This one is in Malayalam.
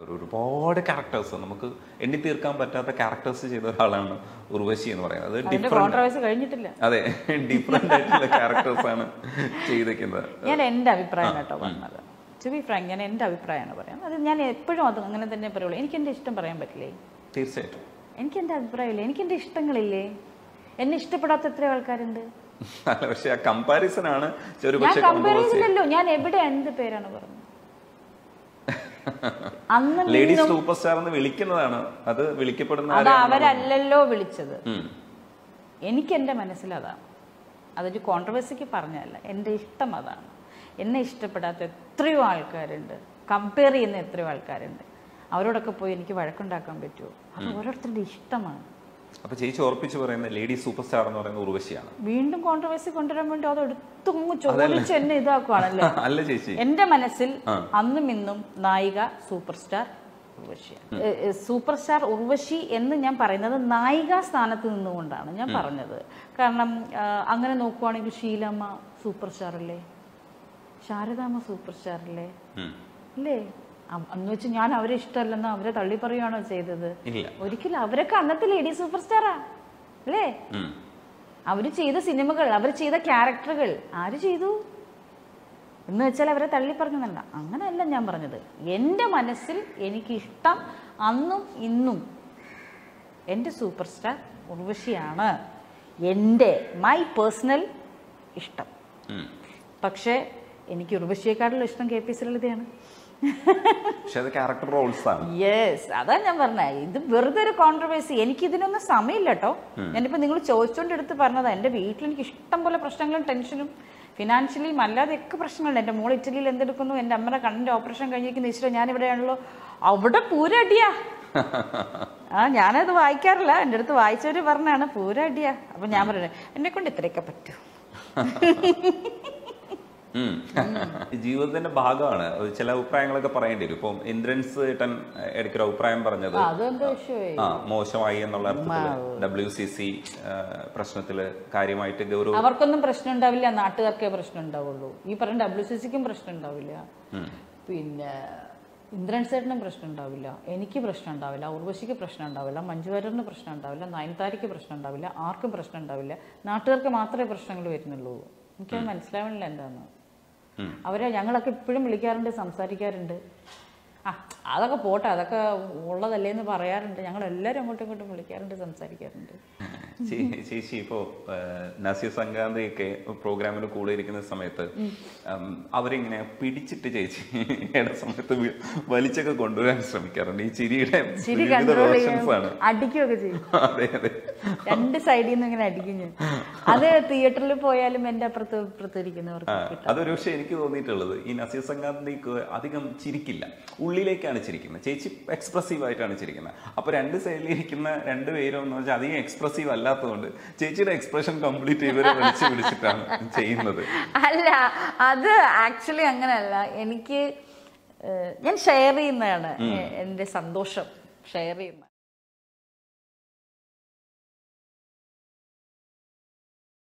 ഒരു ഒരുപാട് ക്യാരക്ടേഴ്സ് നമുക്ക് എണ്ണി തീർക്കാൻ പറ്റാത്ത ക്യാരക്ടേഴ്സ് ചെയ്ത ഒരാളാണ് ഉർവശി എന്ന് പറയുന്നത് അത് അതിന്റെ ഡിഫറെന്റ് കോൺട്രവേഴ്സി കഴിഞ്ഞിട്ടില്ല അതെ ഡിഫറെന്റ് ആയിട്ടുള്ള ക്യാരക്ടേഴ്സ് ആണ് ചെയ്തേക്കുന്നത് ഞാൻ എൻ്റെ അഭിപ്രായം കേട്ടോ പറഞ്ഞത് ടു ബി ഫ്രാങ്ക് ഞാൻ എൻ്റെ അഭിപ്രായമാണ് പറയാം അത് ഞാൻ എപ്പോഴും അത് അങ്ങനെ തന്നെ പറയുള്ളൂ എനിക്ക് എൻ്റെ ഇഷ്ടം പറയാൻ പറ്റില്ലേ തീർച്ചയായിട്ടും എനിക്ക് എൻ്റെ അഭിപ്രായമില്ലേ എനിക്ക് എൻ്റെ ഇഷ്ടങ്ങളില്ലേ എന്നെ ഇഷ്ടപ്പെടാത്ത എത്ര ആൾക്കാരുണ്ട് അല്ല പക്ഷെ ആ കമ്പാരിസൺ ആണ് ഒരു ഞാൻ പക്ഷേ കമ്പയർ കോൺട്രവേഴ്സി ചെയ്തില്ലല്ലോ ഞാൻ എവിടെ എന്ത് പേരാണ് പറഞ്ഞത് അന്ന് ലേഡീസ് നിന്നും സൂപ്പർ സ്റ്റാർ എന്ന് വിളിക്കുന്നതാണ് അത് വിളിക്കപ്പെടുന്ന അത് ആരെയാണെന്ന് അവരല്ലല്ലോ വിളിച്ചത് ഉം. എനിക്ക് എൻ്റെ മനസ്സിൽ അതാണ് അതൊരു കോൺട്രവേഴ്സിക്ക് പറഞ്ഞതല്ല എൻ്റെ ഇഷ്ടം അതാണ് എന്നെ ഇഷ്ടപ്പെടാത്ത എത്രയോ ആൾക്കാരുണ്ട് കമ്പയർ ചെയ്യുന്ന എത്രയോ ആൾക്കാരുണ്ട് അവരോടൊക്കെ പോയി എനിക്ക് വഴക്കുണ്ടാക്കാൻ പറ്റുമോ അത് ഓരോരുത്തരുടെ ഇഷ്ടമാണ് അപ്പൊ ചേച്ചി ഓർപ്പിച്ച് പറയുന്ന ലേഡീസ് സൂപ്പർ സ്റ്റാർ എന്ന് പറയുന്ന ഉർവശിയാണ് വീണ്ടും കോൺട്രവേഴ്സി കൊണ്ടുവരാൻ വേണ്ടി അത് എടുത്തുങ്ങ് ചോദിച്ച് എന്നെ ഇതാക്കുവാണല്ലേ അല്ല ചേച്ചി എന്റെ മനസ്സിൽ അന്നും ഇന്നും നായിക സൂപ്പർ സ്റ്റാർ ഉർവശിയാണ് എ- എ- സൂപ്പർ സ്റ്റാർ ഉർവശി എന്ന് ഞാൻ പറയുന്നത് നായിക സ്ഥാനത്ത് നിന്നുകൊണ്ടാണ് ഞാൻ പറഞ്ഞത് കാരണം ആ, അങ്ങനെ നോക്കുവാണെങ്കിൽ ഷീലമ്മ സൂപ്പർ സ്റ്റാർ അല്ലേ ശാരദാമ്മ സൂപ്പർ സ്റ്റാർ അല്ലേ ഉം. അല്ലേ അ- അന്ന് വെച്ച് ഞാൻ അവരെ ഇഷ്ടമല്ലെന്ന് അവരെ തള്ളി പറയുകയാണോ ചെയ്തത് ഇല്ല ഒരിക്കലും അവരൊക്കെ അന്നത്തെ ലേഡി സൂപ്പർ സ്റ്റാറാ അല്ലേ ഉം. അവർ ചെയ്ത സിനിമകൾ അവർ ചെയ്ത ക്യാരക്ടറുകൾ ആര് ചെയ്തു എന്ന് വെച്ചാൽ അവരെ തള്ളി പറഞ്ഞതല്ല അങ്ങനെയല്ല ഞാൻ പറഞ്ഞത് എൻ്റെ മനസ്സിൽ എനിക്കിഷ്ടം അന്നും ഇന്നും എൻ്റെ സൂപ്പർ സ്റ്റാർ ഉർവശിയാണ് എൻ്റെ മൈ പേഴ്സണൽ ഇഷ്ടം ഉം. പക്ഷേ എനിക്ക് ഉർവശിയെക്കാളുള്ള ഇഷ്ടം കെ പി ലളിതയാണ് പക്ഷെ അത് ക്യാരക്ടർ റോൾസ് ആണ് യെസ് അതാ ഞാൻ പറഞ്ഞത് ഇത് വെറുതെ ഒരു കോൺട്രവേഴ്സി എനിക്ക് ഇതിനൊന്നും സമയമില്ല കേട്ടോ ഞാനിപ്പോ നിങ്ങൾ ചോദിച്ചോണ്ട് എടുത്ത് പറഞ്ഞതാ എൻ്റെ വീട്ടിൽ എനിക്ക് ഇഷ്ടം പോലെ പ്രശ്നങ്ങളും ടെൻഷനും ഫിനാൻഷ്യലിയും അല്ലാതെ ഒക്കെ പ്രശ്നങ്ങളുണ്ട് എൻ്റെ മോൾ ഇറ്റലിയിൽ എന്തെടുക്കുന്നു എൻ്റെ അമ്മയുടെ കണ്ണിൻ്റെ ഓപ്പറേഷൻ കഴിഞ്ഞിരിക്കുന്ന ഈശ്വര ഞാൻ ഇവിടെയാണല്ലോ അവിടെ പൂരടിയാ ആ ഞാനത് വായിക്കാറില്ല എൻ്റെ അടുത്ത് വായിച്ചവര് പറഞ്ഞാണ് പൂരടിയാ അപ്പൊ ഞാൻ പറയുന്നത് എന്നെ കൊണ്ട് ഇത്രയൊക്കെ പറ്റൂ ഉം. ജീവിതത്തിന്റെ ഭാഗമാണ് അത് ചില അഭിപ്രായങ്ങളൊക്കെ പറയേണ്ടി വരും ഇപ്പം ഇന്ദ്രൻസ് ഏട്ടൻ ഇടയ്ക്കൊരു അഭിപ്രായം പറഞ്ഞത് ആ, അതെന്തോ വിഷയമായി ആ മോശമായി എന്നുള്ള അർത്ഥത്തില് ഡബ്ല്യു സി സി പ്രശ്നത്തില് കാര്യമായിട്ട് ഗൗരവ അവർക്കൊന്നും പ്രശ്നം ഉണ്ടാവില്ല നാട്ടുകാർക്കേ പ്രശ്നം ഉണ്ടാവുള്ളൂ ഈ പറഞ്ഞ ഡബ്ല്യു സി സിക്കും പ്രശ്നം ഉണ്ടാവില്ല പിന്നെ ഇന്ദ്രൻ സേട്ടനും പ്രശ്നം ഉണ്ടാവില്ല എനിക്ക് പ്രശ്നം ഉണ്ടാവില്ല ഉർവശിക്ക് പ്രശ്നം ഉണ്ടാവില്ല മഞ്ജുവാരന് പ്രശ്നം ഉണ്ടാവില്ല നയൻതാരയ്ക്ക് പ്രശ്നം ഉണ്ടാവില്ല ആർക്കും പ്രശ്നം ഉണ്ടാവില്ല നാട്ടുകാർക്ക് മാത്രമേ പ്രശ്നങ്ങൾ വരുന്നുള്ളൂ എനിക്കത് മനസ്സിലാവണില്ല എന്താന്ന് ഉം. അവരെ ഞങ്ങളൊക്കെ ഇപ്പോഴും വിളിക്കാറുണ്ട് സംസാരിക്കാറുണ്ട് ആ അതൊക്കെ പോട്ടെ അതൊക്കെ ഉള്ളതല്ലേ എന്ന് പറയാറുണ്ട് ഞങ്ങൾ എല്ലാവരും അങ്ങോട്ടും ഇങ്ങോട്ടും വിളിക്കാറുണ്ട് സംസാരിക്കാറുണ്ട് ചേ- ചേച്ചി ഇപ്പോ ആ, നസീർ സംഗാന്തി ഒക്കെ പ്രോഗ്രാമിന് കൂടെ ഇരിക്കുന്ന സമയത്ത് ഉം, അവരിങ്ങനെ പിടിച്ചിട്ട് ചേച്ചി ഇട സമയത്ത് വി- വലിച്ചൊക്കെ കൊണ്ടുവരാൻ ശ്രമിക്കാറുണ്ട് ഈ ചിരിയുടെ ചിരി വിവിധ കൺട്രോൾ വേർഷൻസ് ആണ് അടിക്കുകയൊക്കെ ചെയ്യും അതെ അതെ രണ്ട് സൈഡിൽ നിന്ന് ഇങ്ങനെ അടിക്കും ഞാൻ അത് തിയേറ്ററിൽ പോയാലും എന്റെ അപ്പുറത്ത് ഇപ്പുറത്ത് ഇരിക്കുന്നവർക്ക് കിട്ടും അതൊരു പക്ഷേ എനിക്ക് തോന്നിയിട്ടുള്ളത് ഈ നസീർ സംഗാന്തിക്ക് അധികം ചിരിക്കില്ല ഉള്ളിലേക്കാണ് ചിരിക്കുന്നത് ചേച്ചി എക്സ്പ്രസീവ് ആയിട്ടാണ് ചിരിക്കുന്നത് അപ്പൊ രണ്ട് സൈഡിൽ ഇരിക്കുന്ന രണ്ട് പേരും എന്ന് വെച്ചാൽ അധികം എക്സ്പ്രസീവ് അല്ലാത്തതുകൊണ്ട് ചേച്ചിയുടെ എക്സ്പ്രഷൻ കംപ്ലീറ്റ് ഇവരെ വിളിച്ച് പിടിച്ചിട്ടാണ് ചെയ്യുന്നത് അല്ല അത് ആക്ച്വലി അങ്ങനെയല്ല എനിക്ക് ഏഹ്, ഞാൻ ഷെയർ ചെയ്യുന്നതാണ് എ- എന്റെ സന്തോഷം ഷെയർ ചെയ്യുന്ന